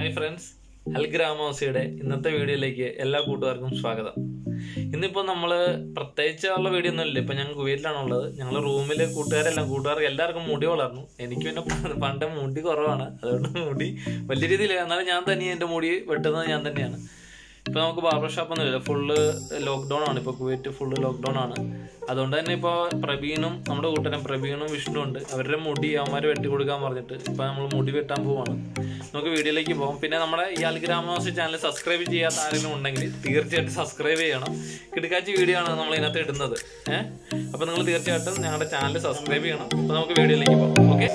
hi friends അൽ ഗ്രാമോസിയുടെ ഇന്നത്തെ വീഡിയോയിലേക്ക് എല്ലാ കൂട്ടുകാർക്കും സ്വാഗതം ഇന്നിപ്പോൾ നമ്മൾ പ്രത്യേകിച്ചുള്ള വീഡിയോ ഒന്നും ഇല്ല ഇപ്പം ഞങ്ങൾ കുവൈറ്റിലാണുള്ളത് ഞങ്ങൾ റൂമിൽ കൂട്ടുകാരെല്ലാം കൂട്ടുകാർക്ക് എല്ലാവർക്കും മുടി വളർന്നു എനിക്ക് പിന്നെ പ- പണ്ട് മുടി കുറവാണ് അതുകൊണ്ട് മുടി വലിയ രീതിയിൽ എന്നാലും ഞാൻ തന്നെ എൻ്റെ മുടി വെട്ടുന്നത് ഞാൻ തന്നെയാണ് ഇപ്പൊ നമുക്ക് ബാർബർ ഷോപ്പ് ഒന്നുമില്ല ഫുള്ള് ലോക്ക്ഡൗൺ ആണ് ഇപ്പൊ കുവൈറ്റ് ഫുള്ള് ലോക്ക്ഡൗൺ ആണ് അതുകൊണ്ട് തന്നെ ഇപ്പോൾ പ്രവീണും നമ്മുടെ കൂട്ടരും പ്രവീണും വിഷ്ണു ഉണ്ട് അവരുടെ മുടി അവന്മാർ വെട്ടി കൊടുക്കാൻ പറഞ്ഞിട്ട് ഇപ്പൊ നമ്മൾ മുടി വെട്ടാൻ പോവാണ് നമുക്ക് വീഡിയോയിലേക്ക് പോകാം പിന്നെ നമ്മുടെ ഈ അൽഗ്രാമോസ് ചാനൽ സബ്സ്ക്രൈബ് ചെയ്യാത്ത ആരെങ്കിലും ഉണ്ടെങ്കിൽ തീർച്ചയായിട്ടും സബ്സ്ക്രൈബ് ചെയ്യണം കിടക്കാച്ചി വീഡിയോ ആണ് നമ്മൾ ഇതിനകത്ത് ഇടുന്നത് ഏഹ് അപ്പൊ നിങ്ങൾ തീർച്ചയായിട്ടും ഞങ്ങളുടെ ചാനൽ സബ്സ്ക്രൈബ് ചെയ്യണം അപ്പൊ നമുക്ക് വീഡിയോയിലേക്ക് പോകാം ഓക്കെ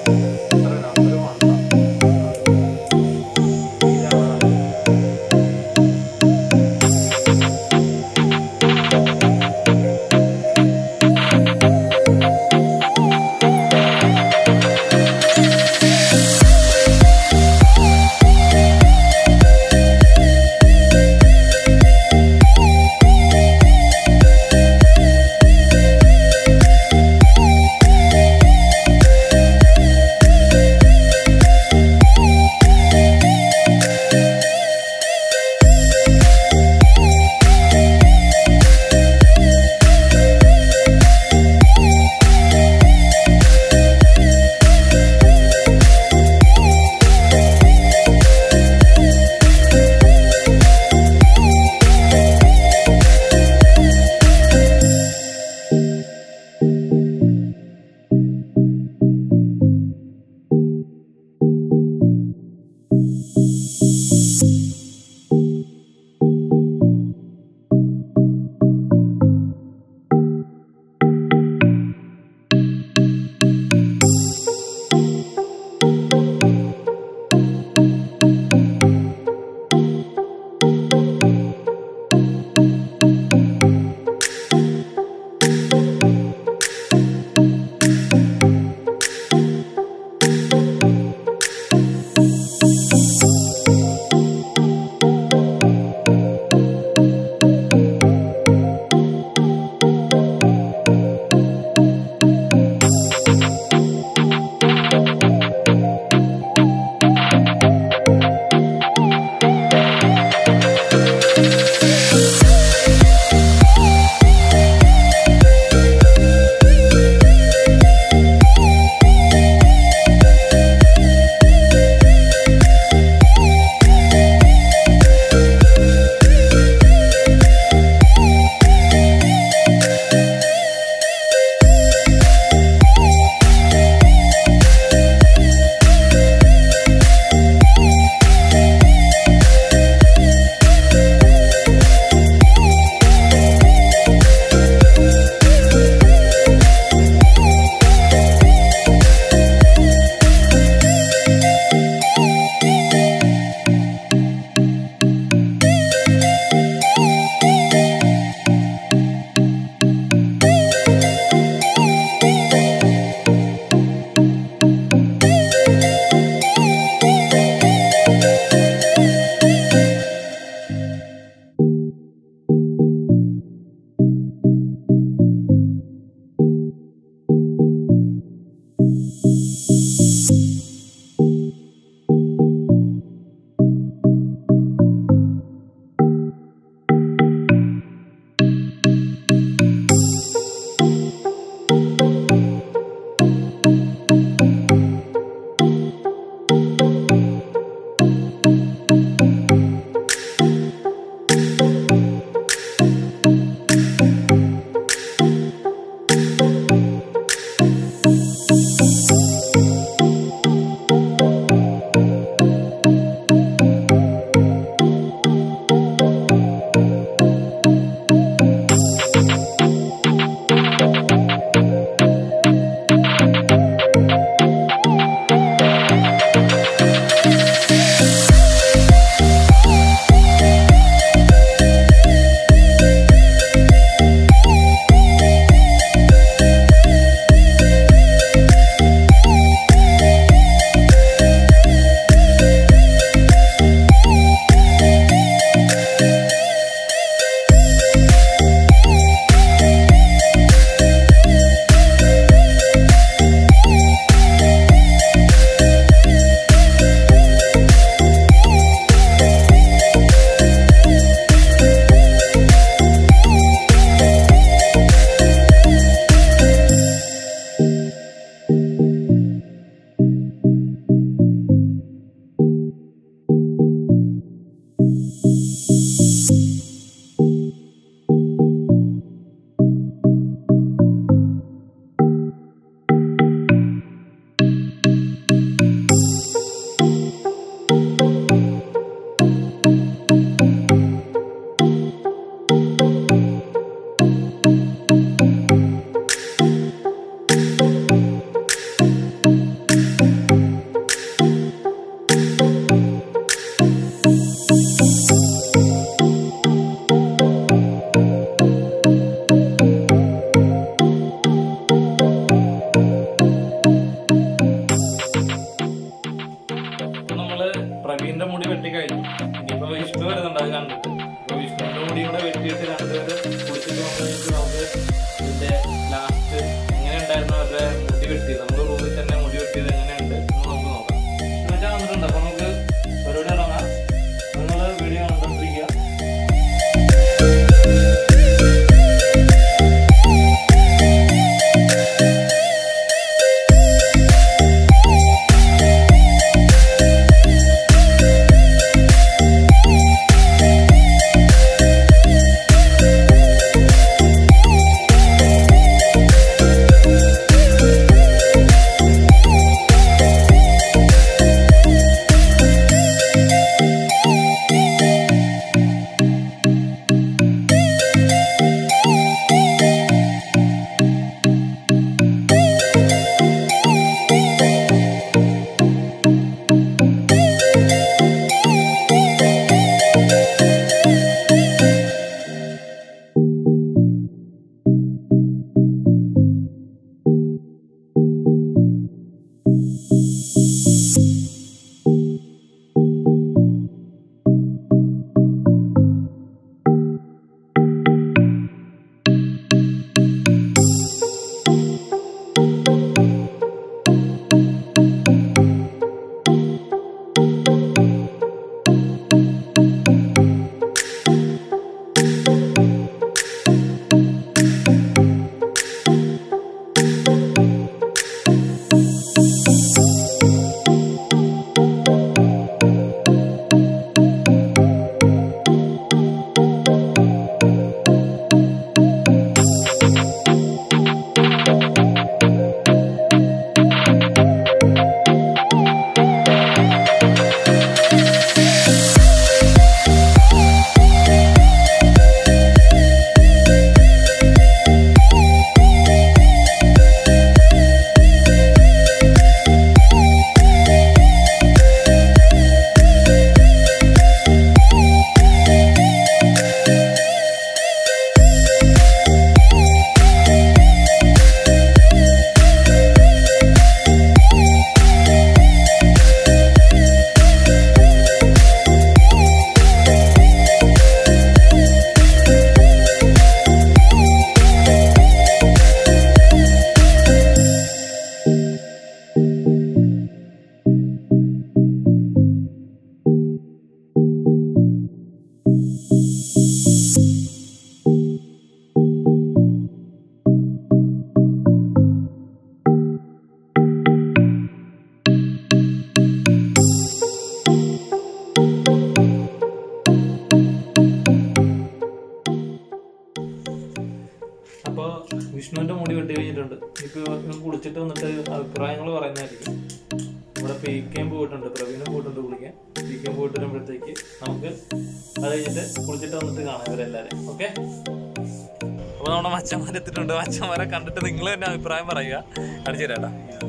വെട്ടി കഴിഞ്ഞു ഇനിയിപ്പോ വിഷ്ണു വരുന്നുണ്ട് അത് കണ്ടിട്ട് അപ്പൊ വിഷ്ണുവിന്റെ മുടി കൂടെ വെട്ടിയിട്ട് രണ്ടുപേര് കുളിച്ചിട്ട് വന്നു കഴിഞ്ഞിട്ട് നമുക്ക് ഇതിന്റെ ലാസ്റ്റ് എങ്ങനെ ഉണ്ടായിരുന്നു അവരുടെ മുടി വെട്ടിയത് നമ്മുടെ റൂമിൽ തന്നെ മുടി വെട്ടിയത് എങ്ങനെയുണ്ട് എന്ന് നമുക്ക് നോക്കാം എന്നുവെച്ചാൽ വന്നിട്ടുണ്ട് അപ്പൊ നമുക്ക് പരിപാടി തുടങ്ങാം നിങ്ങൾ വീഡിയോ കണ്ടോണ്ടിരിക്കുക അപ്പോൾ വിഷ്ണുവിന്റെ മുടി വെട്ടി കഴിഞ്ഞിട്ടുണ്ട് ഇപ്പൊ ഇവൻ കുളിച്ചിട്ട് വന്നിട്ട് അഭിപ്രായങ്ങൾ പറയുന്നതായിരിക്കും ഇവിടെ പി കെയും പോയിട്ടുണ്ട് പ്രവീണും പോയിട്ടുണ്ട് കുളിക്കാൻ പി കെയും പോയിട്ട് വരുമ്പോഴത്തേക്ക് നമുക്ക് അത് കഴിഞ്ഞിട്ട് കുളിച്ചിട്ട് വന്നിട്ട് കാണാം ഇവരെല്ലാരും ഓക്കെ അപ്പൊ നമ്മുടെ മച്ചന്മാരെ എത്തിയിട്ടുണ്ട് മച്ചന്മാരെ കണ്ടിട്ട് നിങ്ങൾ തന്നെ അഭിപ്രായം പറയുക അടിച്ചു തരാട്ടാ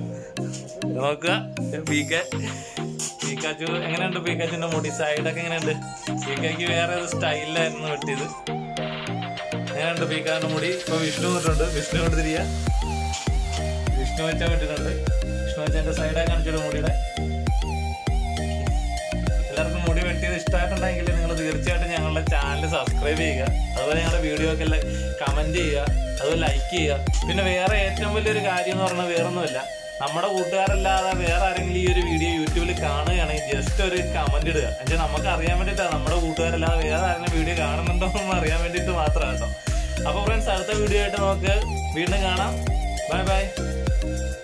ഇത് നോക്കുക പി കെ പീക്കാച്ചു എങ്ങനെയുണ്ട് പീക്കാച്ചുന്റെ മുടി സൈഡൊക്കെ എങ്ങനെയുണ്ട് പീക്കയ്ക്ക് വേറെ ഒരു സ്റ്റൈലിലായിരുന്നു വെട്ടിയത് എങ്ങനെയുണ്ട് പീക്കാന്റെ മുടി ഇപ്പൊ വിഷ്ണു വന്നിട്ടുണ്ട് വിഷ്ണു കൊണ്ട് തിരിയ വിഷ്ണു വെച്ചാൽ വിട്ടിട്ടുണ്ട് വിഷ്ണു വെച്ചതിന്റെ സൈഡായി കാണിച്ചിട്ട് മുടിയുടെ എല്ലാവർക്കും മുടി വെട്ടിയത് ഇഷ്ടമായിട്ടുണ്ടെങ്കിൽ നിങ്ങൾ തീർച്ചയായിട്ടും ഞങ്ങളുടെ ചാനൽ സബ്സ്ക്രൈബ് ചെയ്യുക അതുപോലെ ഞങ്ങളുടെ വീഡിയോ ഒക്കെ കമന്റ് ചെയ്യുക അതുപോലെ ലൈക്ക് ചെയ്യുക പിന്നെ വേറെ ഏറ്റവും വലിയൊരു കാര്യം എന്ന് പറഞ്ഞാൽ വേറൊന്നുമില്ല നമ്മുടെ കൂട്ടുകാരല്ലാതെ വേറെ ആരെങ്കിലും ഈ ഒരു വീഡിയോ യൂട്യൂബിൽ കാണുകയാണെങ്കിൽ ജസ്റ്റ് ഒരു കമന്റ് ഇടുക എന്നുവെച്ചാൽ നമുക്ക് അറിയാൻ വേണ്ടിയിട്ടാണ് നമ്മുടെ കൂട്ടുകാരല്ലാതെ വേറെ ആരെങ്കിലും വീഡിയോ കാണുന്നുണ്ടോ എന്ന് അറിയാൻ വേണ്ടിയിട്ട് മാത്രമാണ് കേട്ടോ അപ്പോൾ ഫ്രണ്ട്സ് അടുത്ത വീഡിയോ ആയിട്ട് നമുക്ക് വീണ്ടും കാണാം ബൈ ബൈ